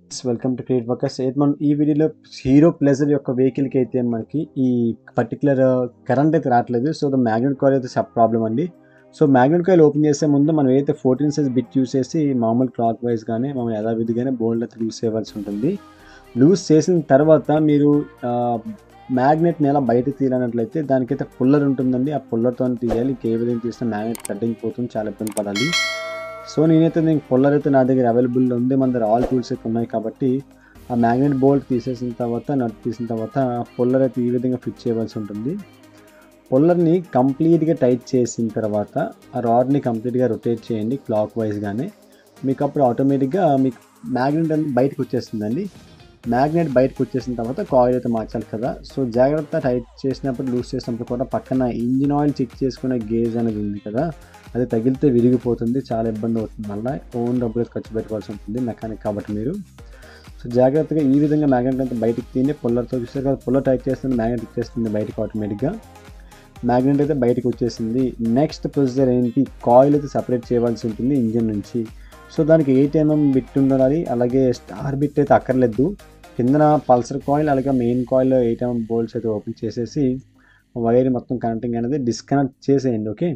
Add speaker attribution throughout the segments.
Speaker 1: welcome to create workers అయితే మనం ఈ వీడియోలో హీరో ప్లెజర్ యొక్క వెహికల్కి అయితే మనకి ఈ పర్టికులర్ కరెంట్ అయితే రావట్లేదు సో ద మ్యాగ్నెట్ కాయిల్ అయితే సబ్ ప్రాబ్లం అండి సో మ్యాగ్నెట్ కాయిల్ ఓపెన్ చేసే ముందు మనం ఏదైతే ఫోర్టీన్ సైజ్ బిట్ యూస్ చేసి మామూలు క్లాక్ వైజ్ కానీ మనం యథావిధిగానే బోల్డ్ అయితే లూజ్ చేయవలసి ఉంటుంది లూజ్ చేసిన తర్వాత మీరు మ్యాగ్నెట్ని ఎలా బయట తీయాలన్నట్లయితే దానికైతే పుల్లర్ ఉంటుందండి ఆ పుల్లర్తో తీయాలి ఏ విధంగా తీసిన మ్యాగ్నెట్ కటింగ్ పోతుంది చాలా ఇబ్బంది పడాలి సో నేనైతే నేను పుల్లర్ అయితే నా దగ్గర అవైలబుల్ ఉంది మన దగ్గర ఆల్ టూల్స్ అయితే ఉన్నాయి కాబట్టి ఆ మ్యాగ్నెట్ బోల్ట్ తీసేసిన తర్వాత నట్ తీసిన తర్వాత పుల్లర్ అయితే ఈ విధంగా ఫిట్ చేయవలసి ఉంటుంది పుల్లర్ని కంప్లీట్గా టైట్ చేసిన తర్వాత ఆ రాడ్ని కంప్లీట్గా రొటేట్ చేయండి క్లాక్ వైజ్గానే మీకు అప్పుడు ఆటోమేటిక్గా మీకు మ్యాగ్నెట్ అనేది బయటకు వచ్చేస్తుందండి మ్యాగ్నెట్ బయటకు వచ్చేసిన తర్వాత కాయిల్ అయితే మార్చాలి కదా సో జాగ్రత్త టైట్ చేసినప్పుడు లూజ్ చేసినప్పుడు కూడా పక్కన ఇంజిన్ ఆయిల్ చెక్ చేసుకునే గేజ్ అనేది ఉంది కదా అది తగిలితే విరిగిపోతుంది చాలా ఇబ్బంది అవుతుంది మళ్ళీ ఓన్ డబ్బులు ఖర్చు పెట్టుకోవాల్సి ఉంటుంది మెకానిక్ కాబట్టి మీరు సో జాగ్రత్తగా ఈ విధంగా మ్యాగ్నెట్ అంతా బయటికి తీయండి పుల్లర్తో చూసారు కదా పుల్లర్ టైట్ చేస్తుంది మ్యాగ్నెట్ ఇచ్చేస్తుంది బయటకు ఆటోమేటిక్గా మ్యాగ్నెట్ అయితే బయటకు వచ్చేసింది నెక్స్ట్ ప్రొసీజర్ ఏంటి కాయిల్ అయితే సపరేట్ చేయవలసి ఉంటుంది ఇంజిన్ నుంచి సో దానికి ఎయిట్ ఎంఎం బిట్ ఉండాలి అలాగే స్టార్ బిట్ అయితే అక్కర్లేదు కిందన పల్సర్ కాయిల్ అలాగే main coil eight MM bolts అయితే ఓపెన్ చేసేసి వైర్ మొత్తం కనెక్టింగ్ అనేది డిస్కనెక్ట్ చేసేయండి ఓకే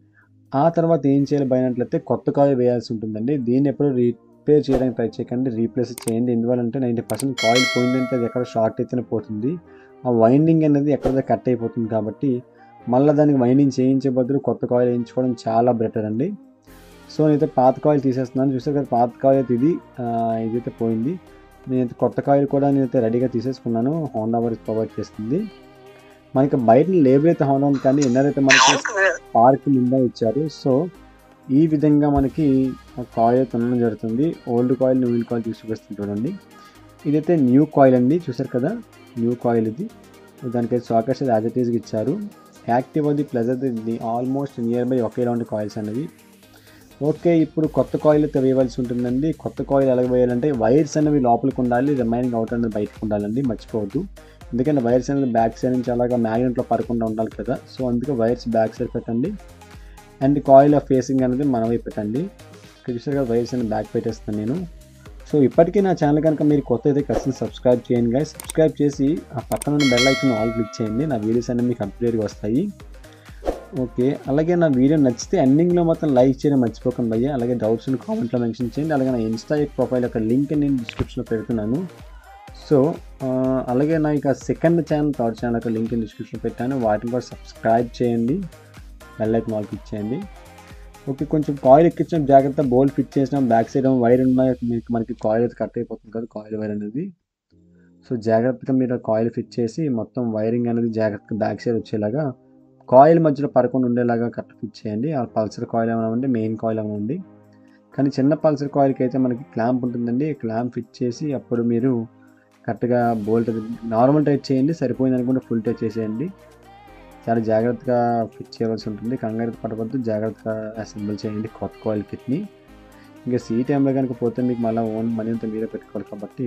Speaker 1: ఆ తర్వాత ఏం చేయాలి పోయినట్లయితే కొత్త కాయిల్ వేయాల్సి ఉంటుందండి దీన్ని ఎప్పుడు రిపేర్ చేయడానికి ట్రై చేయకండి రీప్లేస్ చేయండి ఎందువల్లంటే నైంటీ పర్సెంట్ కాయిల్ పోయిందంటే అది ఎక్కడ షార్ట్ అయితేనే పోతుంది ఆ వైండింగ్ అనేది ఎక్కడ కట్ అయిపోతుంది కాబట్టి మళ్ళీ దానికి వైండింగ్ చేయించే బదులు కొత్త కాయిల్ వేయించుకోవడం చాలా బెటర్ అండి సో నేనైతే పాత కాయిల్ తీసేస్తున్నాను చూసారు కదా పాత కాయిల్ అయితే ఇది ఇదైతే పోయింది నేనైతే కొత్త కాయిల్ కూడా నేనైతే రెడీగా తీసేసుకున్నాను హోండా వర్ ప్రొవైడ్ చేస్తుంది మనకి బయట లేబుల్ అయితే హోండా ఉంది కానీ ఇన్నర్ అయితే మనకి పార్క్ నిండా ఇచ్చారు సో ఈ విధంగా మనకి కాయిల్ అయితే ఉండడం జరుగుతుంది ఓల్డ్ కాయిల్ న్యూ కాయిల్ చూసి చూపిస్తుంది చూడండి ఇదైతే న్యూ కాయిల్ అండి చూసారు కదా న్యూ కాయిల్ ఇది దానికైతే సాకెట్స్ యాజ్ ఇట్ ఈస్గా ఇచ్చారు యాక్టివ్ అది ప్లస్ అది ఆల్మోస్ట్ నియర్ బై ఒకేలా ఉండే కాయిల్స్ అనేవి ఓకే ఇప్పుడు కొత్త కాయిల్ అయితే వేయవలసి ఉంటుందండి కొత్త కాయిల్ ఎలా వేయాలంటే వైర్స్ అనేవి లోపలికి ఉండాలి రిమైనింగ్ అవుట్ అనేది బయటకు ఉండాలండి మర్చిపోవద్దు ఎందుకంటే వైర్స్ అనేది బ్యాక్ సైడ్ నుంచి అలాగా మ్యాగ్నెట్లో పడకుండా ఉండాలి కదా సో అందుకే వైర్స్ బ్యాక్ సైడ్ పెట్టండి అండ్ కాయిల్ ఆఫ్ ఫేసింగ్ అనేది మన వైపు పెట్టండి ఇక్కడ చూసారు కదా వైర్స్ అనేది బ్యాక్ పెట్టేస్తాను నేను సో ఇప్పటికీ నా ఛానల్ కనుక మీరు కొత్త అయితే ఖచ్చితంగా సబ్స్క్రైబ్ చేయండి గాయ సబ్స్క్రైబ్ చేసి ఆ పక్కన ఉన్న బెల్ ఐకన్ ఆల్ క్లిక్ చేయండి నా వీడియోస్ అనేవి మీకు అప్డేట్గా వస్తాయి ఓకే అలాగే నా వీడియో నచ్చితే ఎండింగ్లో మొత్తం లైక్ చేయడం మర్చిపోకండి భయ్య అలాగే డౌట్స్ కామెంట్లో మెన్షన్ చేయండి అలాగే నా ఇన్స్టా ప్రొఫైల్ యొక్క లింక్ నేను డిస్క్రిప్షన్లో పెడుతున్నాను సో అలాగే నా ఇక సెకండ్ ఛానల్ థర్డ్ ఛానల్ యొక్క లింక్ డిస్క్రిప్షన్లో పెట్టాను వాటిని కూడా సబ్స్క్రైబ్ చేయండి బెల్ ఐకన్ ఆల్ క్లిక్ చేయండి ఓకే కొంచెం కాయిల్ ఎక్కించిన జాగ్రత్త బోల్ట్ ఫిట్ చేసిన బ్యాక్ సైడ్ వైర్ ఉన్న మీకు మనకి కాయిల్ అయితే కట్ అయిపోతుంది కదా కాయిల్ వైర్ అనేది సో జాగ్రత్తగా మీరు కాయిల్ ఫిట్ చేసి మొత్తం వైరింగ్ అనేది జాగ్రత్తగా బ్యాక్ సైడ్ వచ్చేలాగా కాయిల్ మధ్యలో పడకుండా ఉండేలాగా కరెక్ట్ ఫిట్ చేయండి ఆ పల్సర్ కాయిల్ ఏమైనా ఉండి మెయిన్ కాయిల్ ఏమైనా ఉండి కానీ చిన్న పల్సర్ కాయిల్కి అయితే మనకి క్లాంప్ ఉంటుందండి క్లాంప్ ఫిట్ చేసి అప్పుడు మీరు కరెక్ట్గా బోల్ట్ నార్మల్ టైట్ చేయండి సరిపోయింది అనుకుంటే ఫుల్ టైట్ చేసేయండి చాలా జాగ్రత్తగా ఫిట్ చేయవలసి ఉంటుంది కంగారు పడవద్దు జాగ్రత్తగా అసెంబుల్ చేయండి కొత్త కాయిల్ కిట్ని ఇంకా సీ టైంలో కనుక పోతే మీకు మళ్ళీ ఓన్ మనీ అంతా మీరే పెట్టుకోవాలి కాబట్టి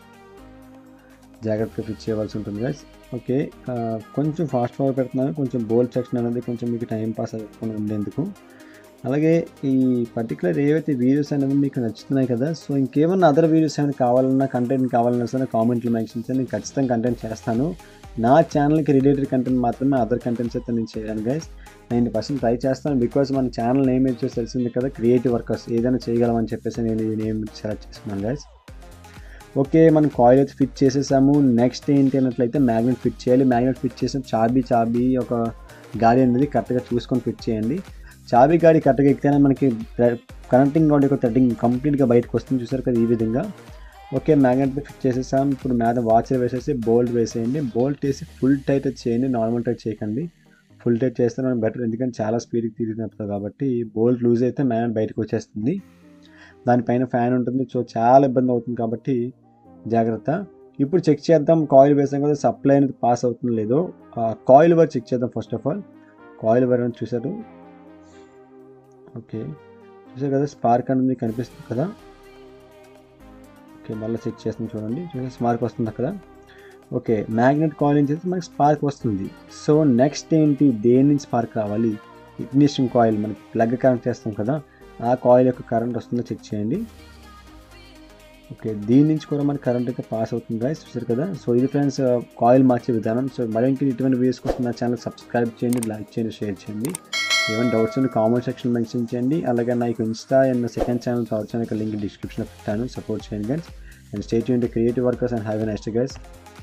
Speaker 1: జాగ్రత్తగా ఫిట్ చేయవలసి ఉంటుంది గైస్ ఓకే కొంచెం ఫాస్ట్ ఫార్వర్డ్ పెడుతున్నాను కొంచెం బోల్డ్ సెక్షన్ అనేది కొంచెం మీకు టైం పాస్ అవ్వకుండా ఉండేందుకు అలాగే ఈ పర్టికులర్ ఏవైతే వీడియోస్ అనేవి మీకు నచ్చుతున్నాయి కదా సో ఇంకేమన్నా అదర్ వీడియోస్ ఏమైనా కావాలన్నా కంటెంట్ కావాలన్నా సరే కామెంట్లు మెన్షన్ చేయండి నేను ఖచ్చితంగా కంటెంట్ చేస్తాను నా ఛానల్కి రిలేటెడ్ కంటెంట్ మాత్రమే అదర్ కంటెంట్స్ అయితే నేను చేయను గైస్ నైంటీ పర్సెంట్ ట్రై చేస్తాను బికాస్ మన ఛానల్ నేమ్ వచ్చేసి తెలిసింది కదా క్రియేటివ్ వర్కర్స్ ఏదైనా చేయగలమని చెప్పేసి నేను ఈ నేమ్ సెలెక్ట్ చేసుకున్నాను గైస్ ఓకే మనం కాయిల్ అయితే ఫిట్ చేసేసాము నెక్స్ట్ ఏంటి అన్నట్లయితే మ్యాగ్నెట్ ఫిట్ చేయాలి మ్యాగ్నెట్ ఫిట్ చేసిన చాబీ చాబీ ఒక గాడి అనేది కరెక్ట్గా చూసుకొని ఫిట్ చేయండి చాబీ గాడి కరెక్ట్గా ఎక్కితేనే మనకి కనెక్టింగ్ గాడి యొక్క థ్రెడ్డింగ్ కంప్లీట్గా బయటకు వస్తుంది చూసారు కదా ఈ విధంగా ఓకే మ్యాగ్నెట్ ఫిట్ చేసేసాం ఇప్పుడు మీద వాచర్ వేసేసి బోల్ట్ వేసేయండి బోల్ట్ వేసి ఫుల్ టైట్ చేయండి నార్మల్ టైట్ చేయకండి ఫుల్ టైట్ చేస్తే మనం బెటర్ ఎందుకంటే చాలా స్పీడ్కి తిరిగినప్పుడు కాబట్టి బోల్ట్ లూజ్ అయితే మ్యాగ్నెట్ బయటకు వచ్చేస్తుంది దానిపైన ఫ్యాన్ ఉంటుంది సో చాలా ఇబ్బంది అవుతుంది కాబట్టి జాగ్రత్త ఇప్పుడు చెక్ చేద్దాం కాయిల్ వేసాం కదా సప్లై అనేది పాస్ అవుతుందో లేదో కాయిల్ వర్ చెక్ చేద్దాం ఫస్ట్ ఆఫ్ ఆల్ కాయిల్ వర్ అని చూసారు ఓకే చూసారు కదా స్పార్క్ అనేది కనిపిస్తుంది కదా ఓకే మళ్ళీ చెక్ చేస్తాం చూడండి చూసారు స్పార్క్ వస్తుంది కదా ఓకే మ్యాగ్నెట్ కాయిల్ నుంచి అయితే మనకి స్పార్క్ వస్తుంది సో నెక్స్ట్ ఏంటి దేని నుంచి స్పార్క్ రావాలి ఇగ్నిషన్ కాయిల్ మనకి ప్లగ్ కనెక్ట్ చేస్తాం కదా ఆ కాయిల్ యొక్క కరెంట్ వస్తుందో చెక్ చేయండి ఓకే దీని నుంచి కూడా మనకి కరెంట్ అయితే పాస్ అవుతుంది గైస్ చూసారు కదా సో ఇది ఫ్రెండ్స్ కాయిల్ మార్చే విధానం సో మరింక ఇటువంటి వీడియోస్ కోసం నా ఛానల్ సబ్స్క్రైబ్ చేయండి లైక్ చేయండి షేర్ చేయండి ఏమైనా డౌట్స్ ఉంటే కామెంట్ సెక్షన్ మెన్షన్ చేయండి అలాగే నాకు insta and second channel third channel link డిస్క్రిప్షన్లో పెట్టాను సపోర్ట్ చేయండి గైస్ అండ్ స్టేట్ యూన్ creative workers and have a next guys